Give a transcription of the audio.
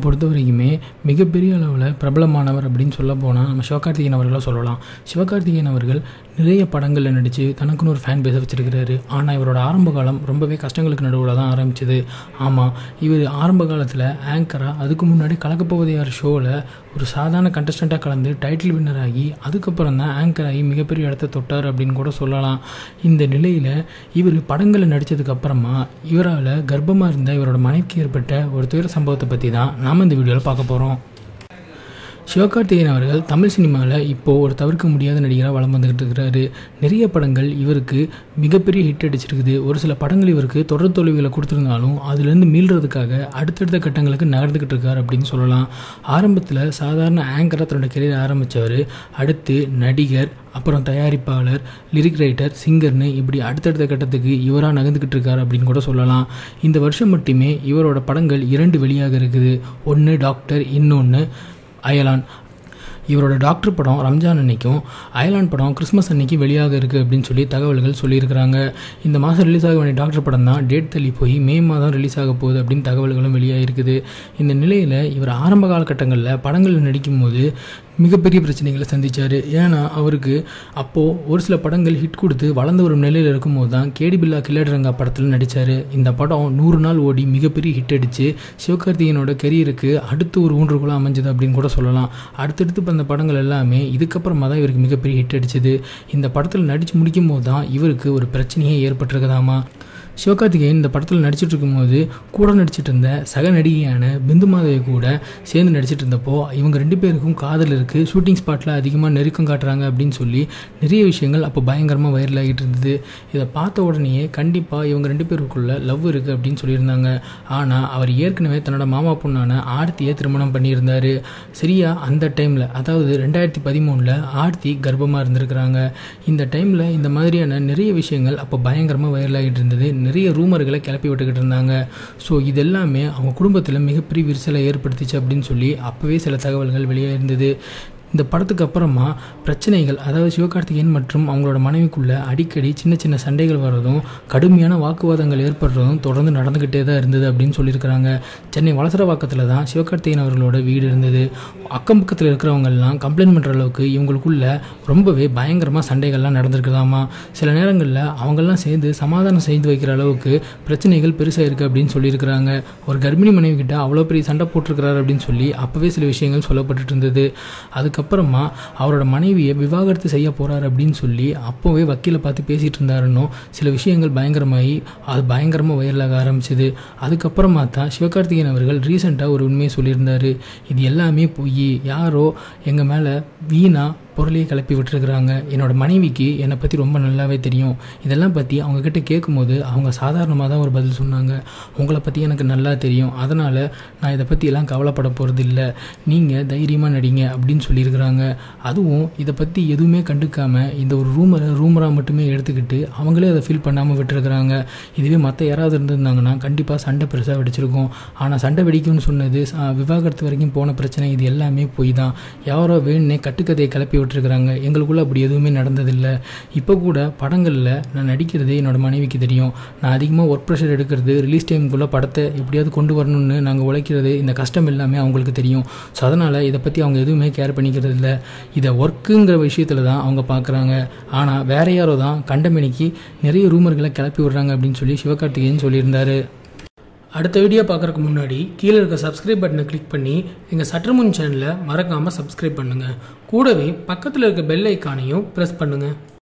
பொறுத்த வரைக்குமே மிகப்பெரிய அளவில் பிரபலமானவர் அப்படின்னு சொல்ல போனால் நம்ம சிவகார்த்திகேயன் அவர்களை சொல்லலாம் சிவகார்த்திகேயன் அவர்கள் நிறைய படங்களில் நடித்து தனக்குன்னு ஒரு ஃபேன் பேஸை வச்சிருக்கிறாரு ஆனால் இவரோட ஆரம்ப காலம் ரொம்பவே கஷ்டங்களுக்கு நடுவில் தான் ஆரம்பிச்சது ஆமாம் இவர் ஆரம்ப காலத்தில் ஆங்கராக அதுக்கு முன்னாடி கலக்கப்போவது யார் ஷோவில் ஒரு சாதாரண கண்டஸ்டண்ட்டாக கலந்து டைட்டில் வின்னர் ஆகி அதுக்கப்புறம் தான் ஆங்கர் ஆகி மிகப்பெரிய இடத்த தொட்டார் அப்படின்னு கூட சொல்லலாம் இந்த நிலையில் இவர் படங்களில் நடித்ததுக்கு அப்புறமா இவரால் கர்ப்பமாக இருந்த இவரோட மனைவிக்கு ஏற்பட்ட ஒரு துயர சம்பவத்தை பற்றி தான் நாம் இந்த வீடியோவில் பார்க்க போகிறோம் சிவகார்த்திகேயன் அவர்கள் தமிழ் சினிமாவில் இப்போது ஒரு தவிர்க்க முடியாத நடிகராக வலம் வந்துக்கிட்டு இருக்கிறாரு நிறைய படங்கள் இவருக்கு மிகப்பெரிய ஹிட் அடிச்சிருக்குது ஒரு சில படங்கள் இவருக்கு தொடர் தோல்விகளை கொடுத்துருந்தாலும் அதுலேருந்து மீள்றதுக்காக அடுத்தடுத்த கட்டங்களுக்கு நகர்ந்துக்கிட்டு இருக்கார் அப்படின்னு சொல்லலாம் ஆரம்பத்தில் சாதாரண ஆங்கராக தன்னோட கெரியர் ஆரம்பித்தவர் அடுத்து நடிகர் அப்புறம் தயாரிப்பாளர் லிரிக் ரைட்டர் சிங்கர்னு இப்படி அடுத்தடுத்த கட்டத்துக்கு இவராக நகர்ந்துக்கிட்டு இருக்கார் அப்படின்னு கூட சொல்லலாம் இந்த வருஷம் மட்டுமே இவரோட படங்கள் இரண்டு வெளியாக இருக்குது ஒன்று டாக்டர் இன்னொன்று அயலான் இவரோட டாக்டர் படம் ரம்ஜான் அன்னைக்கும் அயலான் படம் கிறிஸ்மஸ் அன்னைக்கு வெளியாக இருக்குது அப்படின்னு சொல்லி தகவல்கள் சொல்லியிருக்கிறாங்க இந்த மாதம் ரிலீஸ் ஆக வேண்டிய டாக்டர் படம் தான் டேட் தள்ளி போய் மே மாதம் ரிலீஸ் ஆக போகுது அப்படின்னு தகவல்களும் வெளியாகிருக்குது இந்த நிலையில் இவர் ஆரம்ப காலகட்டங்களில் படங்களில் நடிக்கும்போது மிகப்பெரிய பிரச்சனைகளை சந்தித்தார் ஏன்னா அவருக்கு அப்போது ஒரு சில படங்கள் ஹிட் கொடுத்து வளர்ந்து வரும் நிலையில் இருக்கும்போது தான் கேடி பில்லா கில்லாடிரங்கா படத்தில் நடித்தார் இந்த படம் நூறு நாள் ஓடி மிகப்பெரிய ஹிட் அடித்து சிவகார்த்திகேயனோட கெரியருக்கு அடுத்து ஒரு ஊன்றுகோலாக அமைஞ்சது அப்படின்னு கூட சொல்லலாம் அடுத்தடுத்து வந்த படங்கள் எல்லாமே இதுக்கப்புறமா தான் இவருக்கு மிகப்பெரிய ஹிட் அடிச்சது இந்த படத்தில் நடித்து முடிக்கும் போது தான் இவருக்கு ஒரு பிரச்சனையே ஏற்பட்டிருக்குதாமா சிவகார்த்திகேயன் இந்த படத்தில் நடிச்சிட்டு இருக்கும்போது கூட நடிச்சிட்டு இருந்த சக நடிகையான பிந்து மாதவி கூட சேர்ந்து நடிச்சிட்டு இருந்தப்போ இவங்க ரெண்டு பேருக்கும் காதல் இருக்குது ஷூட்டிங் ஸ்பாட்டில் அதிகமாக நெருக்கம் காட்டுறாங்க அப்படின்னு சொல்லி நிறைய விஷயங்கள் அப்போ பயங்கரமாக வைரல் ஆகிட்டு இருந்தது இதை பார்த்த உடனேயே கண்டிப்பாக இவங்க ரெண்டு பேருக்குள்ள லவ் இருக்குது அப்படின்னு சொல்லியிருந்தாங்க ஆனால் அவர் ஏற்கனவே தன்னோட மாமா பொண்ணான ஆர்த்தியை திருமணம் பண்ணியிருந்தார் சரியா அந்த டைமில் அதாவது ரெண்டாயிரத்தி பதிமூணில் ஆர்த்தி கர்ப்பமாக இருந்திருக்கிறாங்க இந்த டைமில் இந்த மாதிரியான நிறைய விஷயங்கள் அப்போ பயங்கரமாக வைரல் ஆகிட்டு இருந்தது நிறைய ரூமர்களை கிளப்பி விட்டுக்கிட்டு இருந்தாங்க ஸோ இது எல்லாமே அவங்க குடும்பத்தில் மிகப்பெரிய விரிசலை ஏற்படுத்திச்சு அப்படின்னு சொல்லி அப்போவே சில தகவல்கள் வெளியே இருந்தது இந்த படத்துக்கு அப்புறமா பிரச்சனைகள் அதாவது சிவகார்த்திகேயன் மற்றும் அவங்களோட மனைவிக்குள்ள அடிக்கடி சின்ன சின்ன சண்டைகள் வர்றதும் கடுமையான வாக்குவாதங்கள் ஏற்படுறதும் தொடர்ந்து நடந்துக்கிட்டே தான் இருந்தது அப்படின்னு சொல்லியிருக்கிறாங்க சென்னை வளசரவாக்கத்தில் தான் சிவகார்த்திகேயன் அவர்களோட வீடு இருந்தது அக்கம் பக்கத்தில் இருக்கிறவங்கெல்லாம் கம்ப்ளைண்ட் பண்ணுற அளவுக்கு இவங்களுக்குள்ள ரொம்பவே பயங்கரமாக சண்டைகள்லாம் நடந்திருக்குதாமா சில நேரங்களில் அவங்கெல்லாம் சேர்ந்து சமாதானம் செய்து வைக்கிற அளவுக்கு பிரச்சனைகள் பெருசாக இருக்குது அப்படின்னு சொல்லியிருக்கிறாங்க ஒரு கர்ப்பிணி மனைவி கிட்ட அவ்வளோ பெரிய சண்டை போட்டிருக்கிறாரு அப்படின்னு சொல்லி அப்போவே சில விஷயங்கள் சொல்லப்பட்டுட்டு இருந்தது அதுக்கப்புறமா அவரோட மனைவியை விவாகரத்து செய்ய போகிறார் அப்படின்னு சொல்லி அப்போவே வக்கீலை பார்த்து பேசிகிட்டு இருந்தாருன்னு சில விஷயங்கள் பயங்கரமாகி அது பயங்கரமாக வைரலாக ஆரம்பிச்சுது அதுக்கப்புறமா தான் சிவகார்த்திகேயன் அவர்கள் ரீசெண்டாக ஒரு உண்மையை சொல்லியிருந்தார் இது எல்லாமே பொய் யாரோ எங்கள் மேலே வீணா பொருளையே கிளப்பி விட்டுருக்குறாங்க என்னோட மனைவிக்கு என்னை பற்றி ரொம்ப நல்லாவே தெரியும் இதெல்லாம் பற்றி அவங்கக்கிட்ட கேட்கும்போது அவங்க சாதாரணமாக தான் ஒரு பதில் சொன்னாங்க உங்களை பற்றி எனக்கு நல்லா தெரியும் அதனால் நான் இதை பற்றி எல்லாம் கவலைப்பட போகிறது இல்லை நீங்கள் தைரியமாக நடிங்க அப்படின்னு சொல்லியிருக்கிறாங்க அதுவும் இதை பற்றி எதுவுமே கண்டுக்காமல் இந்த ஒரு ரூமரை ரூமராக மட்டுமே எடுத்துக்கிட்டு அவங்களே அதை ஃபீல் பண்ணாமல் விட்டுருக்குறாங்க இதுவே மற்ற யாராவது இருந்திருந்தாங்கன்னா கண்டிப்பாக சண்டை பெருசாக வெடிச்சிருக்கும் ஆனால் சண்டை வெடிக்கும்னு சொன்னது விவாகரத்து வரைக்கும் போன பிரச்சனை இது எல்லாமே பொய் தான் யாரோ வேணுனே கட்டுக்கதையை கிளப்பி விட்டுருக்குறாங்க எங்களுக்குள்ளே அப்படி எதுவுமே நடந்ததில்லை இப்போ கூட படங்களில் நான் நடிக்கிறது என்னோடய மனைவிக்கு தெரியும் நான் அதிகமாக ஒர்க் ப்ரெஷர் எடுக்கிறது ரிலீஸ் டைமுக்குள்ளே படத்தை எப்படியாவது கொண்டு வரணும்னு நாங்கள் உழைக்கிறது இந்த கஷ்டம் எல்லாமே அவங்களுக்கு தெரியும் ஸோ அதனால் இதை பற்றி அவங்க எதுவுமே கேர் பண்ணிக்கிறது இல்லை இதை ஒர்க்குங்கிற விஷயத்தில் தான் அவங்க பார்க்குறாங்க ஆனால் வேற யாரோ தான் கண்டமணிக்கு நிறைய ரூமர்களை கிளப்பி விடுறாங்க அப்படின்னு சொல்லி சிவகார்த்திகேயன் சொல்லியிருந்தாரு அடுத்த வீடியோ பார்க்குறதுக்கு முன்னாடி கீழே இருக்க சப்ஸ்கிரைப் பட்டனை கிளிக் பண்ணி எங்கள் சற்றுமுன் சேனலை மறக்காமல் சப்ஸ்கிரைப் பண்ணுங்கள் கூடவே பக்கத்தில் இருக்க பெல் ஐக்கானையும் ப்ரெஸ் பண்ணுங்கள்